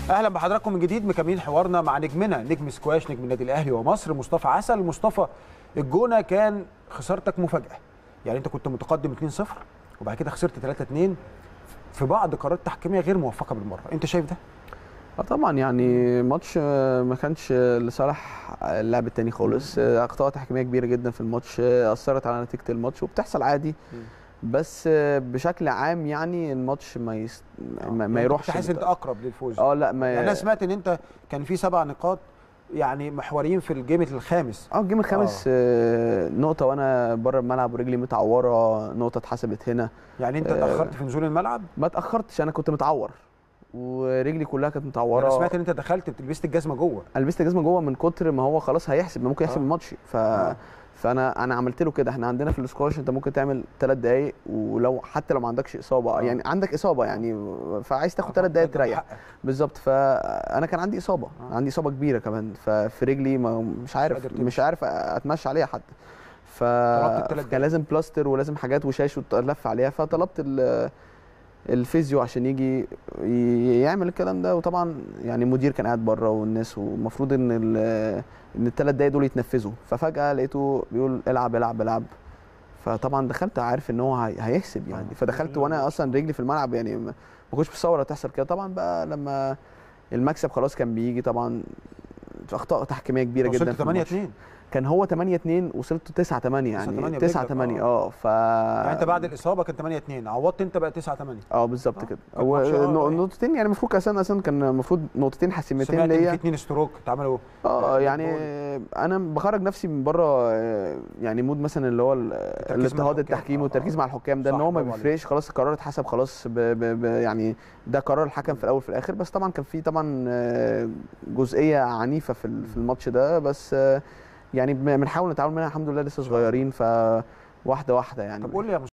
اهلا بحضراتكم من جديد مكملين حوارنا مع نجمنا نجم سكواش نجم النادي الاهلي ومصر مصطفى عسل مصطفى الجونه كان خسارتك مفاجاه يعني انت كنت متقدم 2-0 وبعد كده خسرت 3-2 في بعض قرارات تحكيميه غير موفقه بالمره انت شايف ده اه طبعا يعني ماتش آه، ما كانش لصالح اللاعب التاني خالص آه، اخطاء تحكيميه كبيره جدا في الماتش آه، اثرت على نتيجه الماتش وبتحصل عادي بس آه، بشكل عام يعني الماتش ما يس... ما, ما يروحش تحس انت اقرب للفوز اه لا ما يعني انا سمعت ان انت كان في سبع نقاط يعني محوريين في الجيم الخامس اه الجيم الخامس آه. نقطه وانا بره الملعب ورجلي متعوره نقطه اتحسبت هنا يعني انت آه. اتاخرت في نزول الملعب ما اتاخرتش انا كنت متعور ورجلي كلها كانت متعوره انا سمعت ان انت دخلت لبست الجزمه جوه انا لبست جزمه جوه من كتر ما هو خلاص هيحسب ممكن يحسب آه. الماتش ف آه. فانا انا عملت له كده احنا عندنا في السكواش انت ممكن تعمل ثلاث دقائق ولو حتى لو ما عندكش اصابه آه. يعني عندك اصابه يعني فعايز تاخد ثلاث دقائق أنت تريح بحقك. بالظبط فانا كان عندي اصابه آه. عندي اصابه كبيره كمان ففي رجلي ما مش عارف قادر تمشي. مش عارف اتمشى عليها حتى ف طلبت التلات دقايق. كان لازم بلاستر ولازم حاجات وشاش وتلف عليها فطلبت ال- الفيزيو عشان يجي ي- يعمل الكلام ده وطبعا يعني المدير كان قاعد بره والناس والمفروض ان ال- ان الثلاث دقايق دول يتنفذوا ففجاه لقيته بيقول العب العب العب فطبعا دخلت عارف ان هو هي- هيحسب يعني فدخلت وانا اصلا رجلي في الملعب يعني ما ما كنتش متصور تحصل كده طبعا بقى لما المكسب خلاص كان بيجي طبعا اخطاء تحكيميه كبيره جدا وصلت في 8 الماتش. 2 كان هو 8 2 وصلت 9 8 9 يعني 8 9 برجلك، 8 آه. اه ف يعني انت بعد الاصابه كان 8 2 عوضت انت بقى 9 8 اه بالظبط آه. كده كان هو ماتش، آه، نق- يعني. نقطتين يعني المفروض اساسا اساسا كان المفروض نقطتين حاسمتين سمعت ان في ليا اثنين ستروك اتعملوا اه يعني جول. انا بخرج نفسي من بره آه، يعني مود مثلا اللي هو ال- مع الاضطهاد الحكام. التحكيم آه، والتركيز آه. مع الحكام ده ان صح، هو ما برافو عليك. بيفرقش خلاص القرار اتحسب خلاص ب ب ب يعني ده قرار الحكم في الاول في الاخر بس طبعا كان في طبعا آه، جزئيه عنيفه في ال- في الماتش ده بس آه، يعني بن- بنحاول نتعامل منها الحمد لله لسه صغيرين فواحده واحده يعني طب قول لي يا